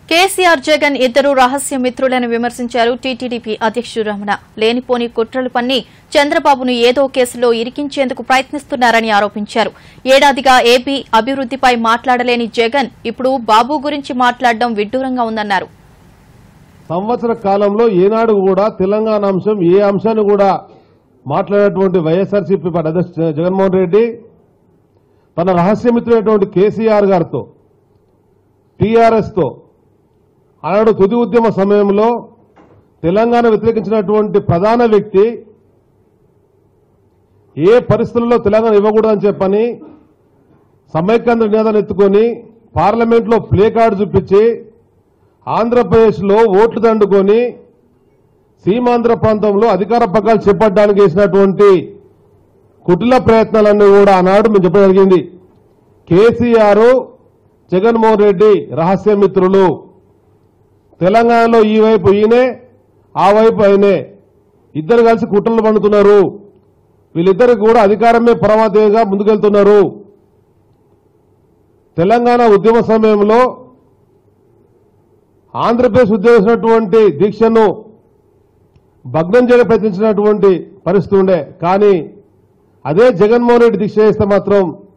కేసీఆర్ జగన్ ఇద్దరు రహస్య మిత్రులను విమర్శించారు టీటీడీపీ అధ్యక్షుడు రమణ లేనిపోని కుట్రలు పన్ని చంద్రబాబును ఏదో కేసులో ఇరికించేందుకు ప్రయత్నిస్తున్నారని ఆరోపించారు ఏడాదిగా ఏపీ అభివృద్దిపై మాట్లాడలేని జగన్ ఇప్పుడు బాబు గురించి మాట్లాడడం విడ్డూరంగా ఉందన్నారు సంవత్సర కాలంలో ఏనాడు కూడా తెలంగాణ అంశం ఏ అంశాన్ని కూడా మాట్లాడేటువంటి వైఎస్ఆర్సీపీ పార్టీ అధ్యక్షుడు జగన్మోహన్ రెడ్డి తన రహస్యమిత్రుడైనటువంటి కేసీఆర్ గారితో టీఆర్ఎస్తో ఆనాడు తుది ఉద్యమ సమయంలో తెలంగాణ వ్యతిరేకించినటువంటి ప్రధాన వ్యక్తి ఏ పరిస్థితుల్లో తెలంగాణ ఇవ్వకూడదని చెప్పని సమైక్యాంధ్ర నినాదాన్ని ఎత్తుకొని పార్లమెంట్లో ప్లే కార్డు చూపించి ఆంధ్రప్రదేశ్లో ఓట్లు దండుకొని సీమాంధ్ర ప్రాంతంలో అధికార పగ్గాలు చేపట్టడానికి చేసినటువంటి కుటిల ప్రయత్నాలన్నీ కూడా ఆనాడు మేము చెప్పడం జరిగింది కేసీఆర్ జగన్మోహన్ రెడ్డి రహస్య మిత్రులు తెలంగాణలో ఈ వైపు ఈయనే ఆ వైపు ఆయనే ఇద్దరు కలిసి కుట్రలు పండుతున్నారు వీళ్ళిద్దరికి కూడా అధికారమే పరమాదేవిగా ముందుకెళ్తున్నారు తెలంగాణ ఉద్యమ సమయంలో ఆంధ్రప్రదేశ్ ఉద్యోగించినటువంటి దీక్షను భగ్నం చేయడానికి ప్రయత్నించినటువంటి పరిస్థితి ఉండే కానీ అదే జగన్మోహన్ రెడ్డి దీక్ష చేస్తే మాత్రం